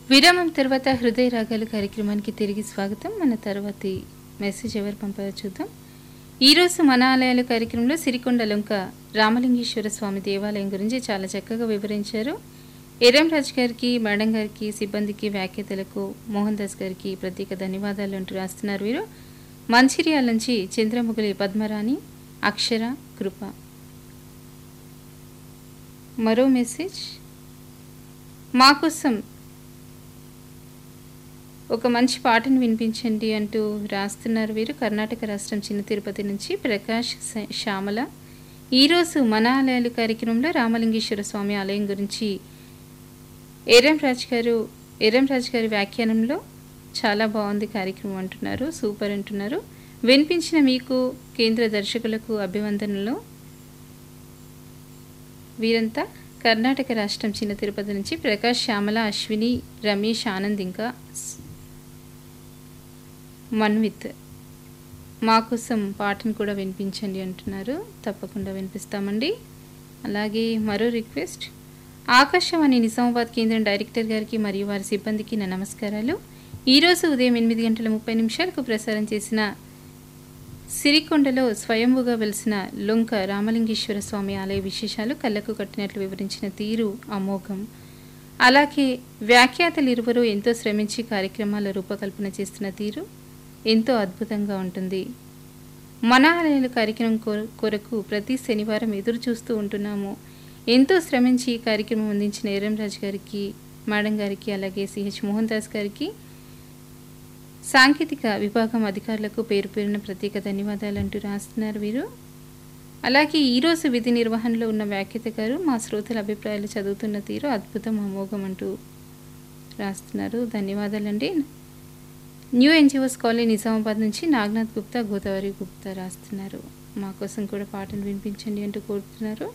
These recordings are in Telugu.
విరామం తర్వాత హృదయ రాగాలు కార్యక్రమానికి తిరిగి స్వాగతం మన తర్వాతి మెసేజ్ ఎవరు పంపారో చూద్దాం ఈరోజు మన ఆలయాల కార్యక్రమంలో సిరికొండ లొంక రామలింగేశ్వర స్వామి దేవాలయం గురించి చాలా చక్కగా వివరించారు ఎరం రాజ్ గారికి మేడం గారికి సిబ్బందికి వ్యాఖ్యాతలకు మోహన్ దాస్ గారికి ప్రత్యేక ధన్యవాదాలు అంటూ రాస్తున్నారు వీరు మంచిర్యాల నుంచి చంద్రముగులి పద్మరాణి అక్షర కృప మరో మెసేజ్ మా కోసం ఒక మంచి పాటను వినిపించండి అంటూ రాస్తున్నారు వీరు కర్ణాటక రాష్ట్రం చిన్న తిరుపతి నుంచి ప్రకాష్ స- శ్యామల ఈరోజు మన ఆలయాలు కార్యక్రమంలో రామలింగేశ్వర స్వామి ఆలయం గురించి ఎరం రాజ్ గారు ఎరం రాజ్ గారి వ్యాఖ్యానంలో చాలా బాగుంది కార్యక్రమం అంటున్నారు సూపర్ అంటున్నారు వినిపించిన మీకు కేంద్ర దర్శకులకు అభివందనలు వీరంతా కర్ణాటక రాష్ట్రం చిన్న తిరుపతి నుంచి ప్రకాష్ శ్యామల అశ్విని రమేష్ ఆనంద్ ఇంకా స్- మన్విత్ మా కోసం పాటను కూడా వినిపించండి అంటున్నారు తప్పకుండా వినిపిస్తామండి అలాగే మరో రిక్వెస్ట్ ఆకాశవాణి నిజామాబాద్ కేంద్రం డైరెక్టర్ గారికి మరియు వారి సిబ్బందికి నా నమస్కారాలు ఈరోజు ఉదయం ఎనిమిది గంటల ముప్పై నిమిషాలకు ప్రసారం చేసిన సిరికొండలో స్వయంభుగా వెలిసిన లొంక రామలింగేశ్వర స్వామి ఆలయ విశేషాలు కళ్ళకు కట్టినట్లు వివరించిన తీరు అమోఘం అలాగే వ్యాఖ్యాతలు ఇరువురు ఎంతో శ్రమించి కార్యక్రమాల రూపకల్పన చేస్తున్న తీరు ఎంతో అద్భుతంగా ఉంటుంది మన ఆలయాల కార్యక్రమం కొర- కొరకు ప్రతి శనివారం ఎదురు చూస్తూ ఉంటున్నాము ఎంతో శ్రమించి ఈ కార్యక్రమం అందించిన ఎరం రాజు గారికి మేడం గారికి అలాగే సిహెచ్ మోహన్ దాస్ గారికి సాంకేతిక విభాగం అధికారులకు పేరు పేరున ప్రత్యేక ధన్యవాదాలు అంటూ రాస్తున్నారు వీరు అలాగే ఈరోజు విధి నిర్వహణలో ఉన్న వ్యాఖ్యత గారు మా శ్రోతల అభిప్రాయాలు చదువుతున్న తీరు అద్భుతం అమోఘం అంటూ రాస్తున్నారు ధన్యవాదాలండి న్యూ ఎన్జిఓస్ కాలనీ నిజామాబాద్ నుంచి నాగనాథ్ గుప్తా గోదావరి గుప్తా రాస్తున్నారు మా కోసం కూడా పాటను వినిపించండి అంటూ కోరుతున్నారు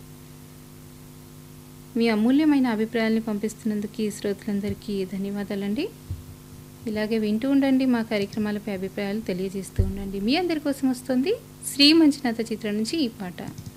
మీ అమూల్యమైన అభిప్రాయాల్ని పంపిస్తున్నందుకు ఈ శ్రోతలందరికీ ధన్యవాదాలండి ఇలాగే వింటూ ఉండండి మా కార్యక్రమాలపై అభిప్రాయాలు తెలియజేస్తూ ఉండండి మీ అందరి కోసం వస్తుంది శ్రీ మంజునాథ చిత్రం నుంచి ఈ పాట